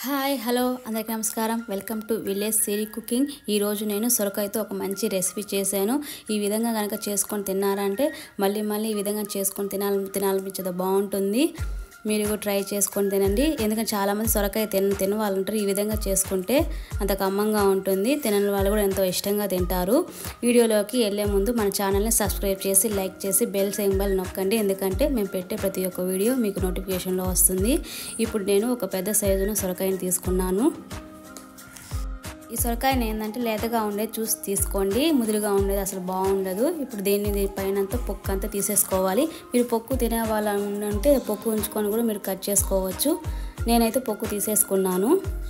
hi hello అందరికీ నమస్కారం welcome to village Siri cooking ఈరోజు నేను సొరకాయతో ఒక మంచి రెసిపీ చేశాను ఈ విధంగా కనుక చేసుకొని తిన్నారంటే మళ్ళీ మళ్ళీ ఈ విధంగా చేసుకొని తినాలి తినాలనిపించదు బాగుంటుంది మీరు కూడా ట్రై చేసుకొని తినండి ఎందుకంటే చాలామంది సొరకాయ తిన తిన వాళ్ళు ఉంటారు ఈ విధంగా చేసుకుంటే అంత కమ్మంగా ఉంటుంది తినని వాళ్ళు కూడా ఎంతో ఇష్టంగా తింటారు వీడియోలోకి వెళ్ళే ముందు మన ఛానల్ని సబ్స్క్రైబ్ చేసి లైక్ చేసి బెల్ సింబల్ నొక్కండి ఎందుకంటే మేము పెట్టే ప్రతి ఒక్క వీడియో మీకు నోటిఫికేషన్లో వస్తుంది ఇప్పుడు నేను ఒక పెద్ద సైజున సొరకాయని తీసుకున్నాను ఈ సొరకాయని ఏంటంటే లేతగా ఉండేది చూసి తీసుకోండి ముదురుగా ఉండేది అసలు బాగుండదు ఇప్పుడు దీన్ని దీనిపైన అంతా పొక్కు అంతా తీసేసుకోవాలి మీరు పొక్కు తినే వాళ్ళు ఉంటే పొక్కు ఉంచుకొని కూడా మీరు కట్ చేసుకోవచ్చు నేనైతే పొక్కు తీసేసుకున్నాను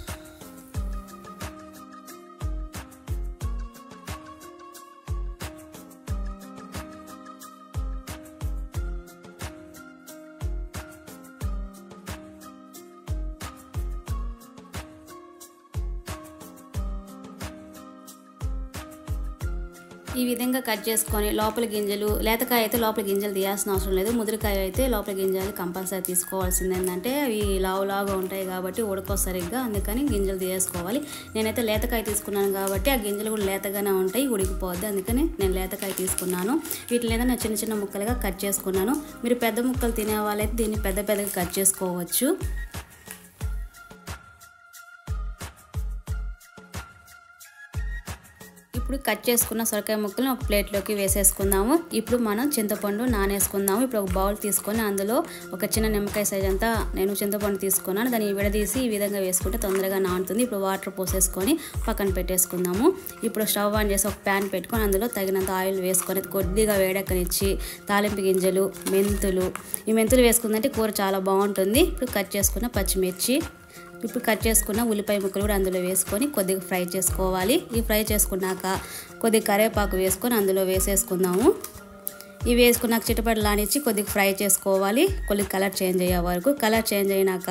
ఈ విధంగా కట్ చేసుకొని లోపల గింజలు లేతకాయ అయితే లోపల గింజలు తీయాల్సిన అవసరం లేదు ముదిరికాయ అయితే లోపల గింజలు కంపల్సరీ తీసుకోవాల్సింది ఏంటంటే అవి లావు లావుగా ఉంటాయి కాబట్టి ఉడకో సరిగ్గా అందుకని గింజలు తీసుకోవాలి నేనైతే లేతకాయ తీసుకున్నాను కాబట్టి ఆ గింజలు కూడా లేతగానే ఉంటాయి ఉడికిపోద్ది అందుకని నేను లేతకాయ తీసుకున్నాను వీటిని ఏదైనా చిన్న చిన్న ముక్కలుగా కట్ చేసుకున్నాను మీరు పెద్ద ముక్కలు తినే వాళ్ళైతే దీన్ని పెద్ద పెద్దగా కట్ చేసుకోవచ్చు ఇప్పుడు కట్ చేసుకున్న సొరకాయ ముక్కలను ఒక ప్లేట్లోకి వేసేసుకుందాము ఇప్పుడు మనం చింతపండు నానేసుకుందాము ఇప్పుడు ఒక బౌల్ తీసుకొని అందులో ఒక చిన్న నిమ్మకాయ సైజ్ అంతా నేను చింతపండు తీసుకున్నాను దాన్ని విడదీసి ఈ విధంగా వేసుకుంటే తొందరగా నానుతుంది ఇప్పుడు వాటర్ పోసేసుకొని పక్కన పెట్టేసుకుందాము ఇప్పుడు స్టవ్ ఆన్ చేసి ఒక ప్యాన్ పెట్టుకొని అందులో తగినంత ఆయిల్ వేసుకొని కొద్దిగా వేడెక్కనిచ్చి తాలింపు గింజలు మెంతులు ఈ మెంతులు వేసుకుందంటే కూర చాలా బాగుంటుంది ఇప్పుడు కట్ చేసుకున్న పచ్చిమిర్చి ఇప్పుడు కట్ చేసుకున్న ఉల్లిపాయ ముక్కలు కూడా అందులో వేసుకొని కొద్దిగా ఫ్రై చేసుకోవాలి ఈ ఫ్రై చేసుకున్నాక కొద్దిగా కరివేపాకు వేసుకొని అందులో వేసేసుకుందాము ఇవి వేసుకున్నాక చిటపట లానిచ్చి కొద్దిగా ఫ్రై చేసుకోవాలి కొద్దిగా కలర్ చేంజ్ అయ్యే వరకు కలర్ చేంజ్ అయినాక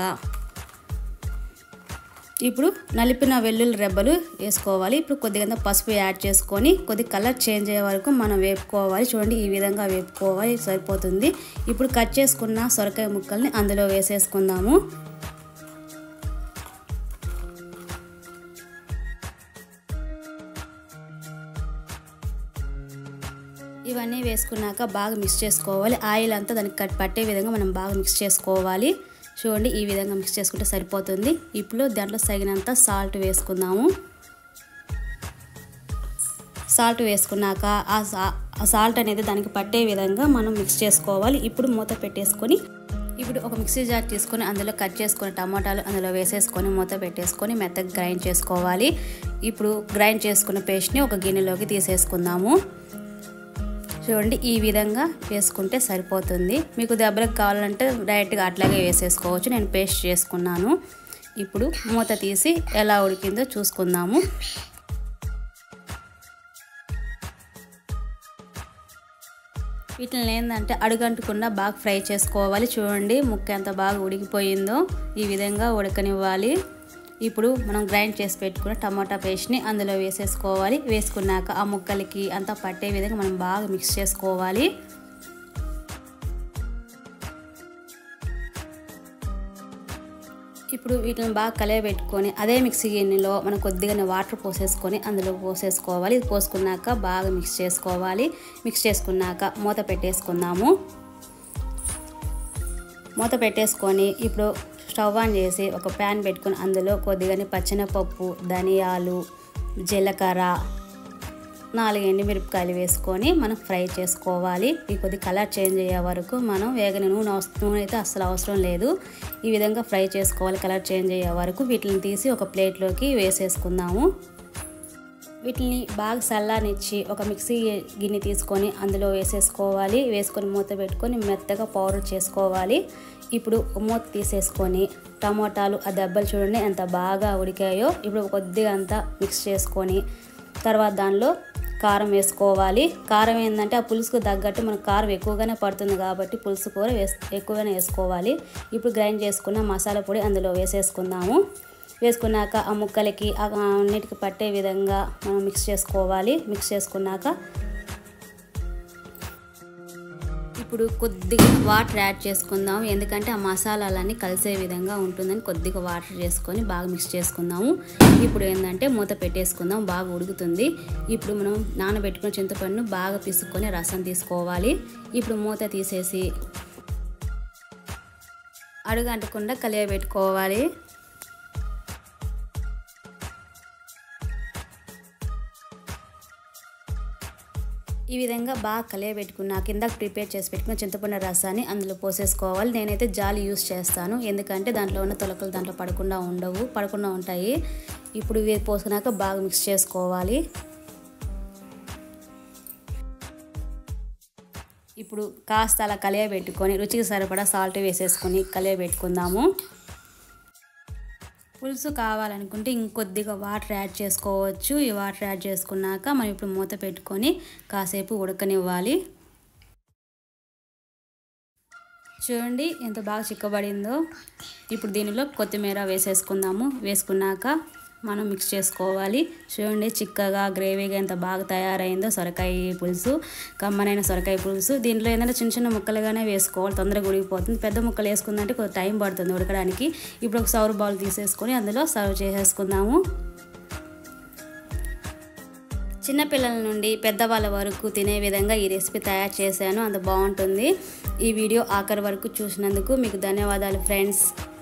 ఇప్పుడు నలిపిన వెల్లుల్లి రెబ్బలు వేసుకోవాలి ఇప్పుడు కొద్దిగా పసుపు యాడ్ చేసుకొని కొద్దిగా కలర్ చేంజ్ అయ్యే వరకు మనం వేపుకోవాలి చూడండి ఈ విధంగా వేపుకోవాలి సరిపోతుంది ఇప్పుడు కట్ చేసుకున్న సొరకాయ ముక్కల్ని అందులో వేసేసుకుందాము ఇవన్నీ వేసుకున్నాక బాగా మిక్స్ చేసుకోవాలి ఆయిల్ అంతా దానికి కట్ పట్టే విధంగా మనం బాగా మిక్స్ చేసుకోవాలి చూడండి ఈ విధంగా మిక్స్ చేసుకుంటే సరిపోతుంది ఇప్పుడు దాంట్లో తగినంత సాల్ట్ వేసుకుందాము సాల్ట్ వేసుకున్నాక ఆ సాల్ట్ అనేది దానికి పట్టే విధంగా మనం మిక్స్ చేసుకోవాలి ఇప్పుడు మూత పెట్టేసుకొని ఇప్పుడు ఒక మిక్సీ జార్ తీసుకొని అందులో కట్ చేసుకొని టమాటాలు అందులో వేసేసుకొని మూత పెట్టేసుకొని మెత్తగా గ్రైండ్ చేసుకోవాలి ఇప్పుడు గ్రైండ్ చేసుకున్న పేస్ట్ని ఒక గిన్నెలోకి తీసేసుకుందాము చూడండి ఈ విధంగా వేసుకుంటే సరిపోతుంది మీకు దెబ్బలకు కావాలంటే డైరెక్ట్గా అట్లాగే వేసేసుకోవచ్చు నేను పేస్ట్ చేసుకున్నాను ఇప్పుడు మూత తీసి ఎలా ఉడికిందో చూసుకుందాము వీటిని ఏంటంటే అడుగంటకుండా బాగా ఫ్రై చేసుకోవాలి చూడండి ముక్క ఎంత బాగా ఉడికిపోయిందో ఈ విధంగా ఉడకనివ్వాలి ఇప్పుడు మనం గ్రైండ్ చేసి పెట్టుకున్న టమాటా పేస్ట్ని అందులో వేసేసుకోవాలి వేసుకున్నాక ఆ ముక్కలకి అంతా పట్టే విధంగా మనం బాగా మిక్స్ చేసుకోవాలి ఇప్పుడు వీటిని బాగా కలయబెట్టుకొని అదే మిక్సీ గిన్నెలో మనం కొద్దిగా వాటర్ పోసేసుకొని అందులో పోసేసుకోవాలి ఇది పోసుకున్నాక బాగా మిక్స్ చేసుకోవాలి మిక్స్ చేసుకున్నాక మూత పెట్టేసుకుందాము మూత పెట్టేసుకొని ఇప్పుడు స్టవ్ ఆన్ చేసి ఒక ప్యాన్ పెట్టుకొని అందులో కొద్దిగా పచ్చెనపప్పు ధనియాలు జీలకర్ర నాలుగు ఎండుమిరపకాయలు వేసుకొని మనం ఫ్రై చేసుకోవాలి ఈ కొద్ది కలర్ చేంజ్ అయ్యే వరకు మనం వేగని నూనె నూనె అయితే అస్సలు అవసరం లేదు ఈ విధంగా ఫ్రై చేసుకోవాలి కలర్ చేంజ్ అయ్యే వరకు వీటిని తీసి ఒక ప్లేట్లోకి వేసేసుకుందాము వీటిని బాగా చల్లానిచ్చి ఒక మిక్సీ గిన్నె తీసుకొని అందులో వేసేసుకోవాలి వేసుకొని మూత పెట్టుకొని మెత్తగా పౌడర్ చేసుకోవాలి ఇప్పుడు మూత తీసేసుకొని టమోటాలు ఆ దెబ్బలు చూడండి ఎంత బాగా ఉడికాయో ఇప్పుడు కొద్దిగా అంతా మిక్స్ చేసుకొని తర్వాత దానిలో కారం వేసుకోవాలి కారం ఏంటంటే ఆ పులుసుకు తగ్గట్టు మనకు కారం ఎక్కువగానే పడుతుంది కాబట్టి పులుసు కూర వేస్ ఎక్కువగానే వేసుకోవాలి ఇప్పుడు గ్రైండ్ చేసుకున్న మసాలా పొడి అందులో వేసేసుకుందాము వేసుకున్నాక ఆ ముక్కలకి అన్నిటికి పట్టే విధంగా మనం మిక్స్ చేసుకోవాలి మిక్స్ చేసుకున్నాక ఇప్పుడు కొద్దిగా వాటర్ యాడ్ చేసుకుందాం ఎందుకంటే ఆ మసాలాలన్నీ కలిసే విధంగా ఉంటుందని కొద్దిగా వాటర్ చేసుకొని బాగా మిక్స్ చేసుకుందాము ఇప్పుడు ఏంటంటే మూత పెట్టేసుకుందాం బాగా ఉడుకుతుంది ఇప్పుడు మనం నానబెట్టుకున్న చింతపండును బాగా పిసుక్కొని రసం తీసుకోవాలి ఇప్పుడు మూత తీసేసి అడుగు అంటకుండా కలియబెట్టుకోవాలి ఈ విధంగా బాగా కలియబెట్టుకున్న కింద ప్రిపేర్ చేసి పెట్టుకున్న చింతపండు రసాన్ని అందులో పోసేసుకోవాలి నేనైతే జాలి యూస్ చేస్తాను ఎందుకంటే దాంట్లో ఉన్న తొలకలు దాంట్లో పడకుండా ఉండవు పడకుండా ఉంటాయి ఇప్పుడు ఇవి పోసుకున్నాక బాగా మిక్స్ చేసుకోవాలి ఇప్పుడు కాస్త అలా కలియబెట్టుకొని రుచికి సరిపడా సాల్ట్ వేసేసుకొని కలియబెట్టుకుందాము పులుసు కావాలనుకుంటే ఇంకొద్దిగా వాటర్ యాడ్ చేసుకోవచ్చు ఈ వాటర్ యాడ్ చేసుకున్నాక మనం ఇప్పుడు మూత పెట్టుకొని కాసేపు ఉడకనివ్వాలి చూడండి ఎంత బాగా చిక్కబడిందో ఇప్పుడు దీనిలో కొత్తిమీర వేసేసుకుందాము వేసుకున్నాక మనం మిక్స్ చేసుకోవాలి చూడండి చిక్కగా గ్రేవీగా ఎంత బాగా తయారైందో సొరకాయ పులుసు కమ్మనైన సొరకాయ పులుసు దీంట్లో ఏంటంటే చిన్న చిన్న ముక్కలుగానే వేసుకోవాలి తొందరగా ఉడికిపోతుంది పెద్ద ముక్కలు వేసుకుందంటే కొంచెం టైం పడుతుంది ఉడకడానికి ఇప్పుడు ఒక సౌర్ బౌల్ తీసేసుకొని అందులో సర్వ్ చేసేసుకుందాము చిన్నపిల్లల నుండి పెద్దవాళ్ళ వరకు తినే విధంగా ఈ రెసిపీ తయారు చేశాను అంత బాగుంటుంది ఈ వీడియో ఆఖరి వరకు చూసినందుకు మీకు ధన్యవాదాలు ఫ్రెండ్స్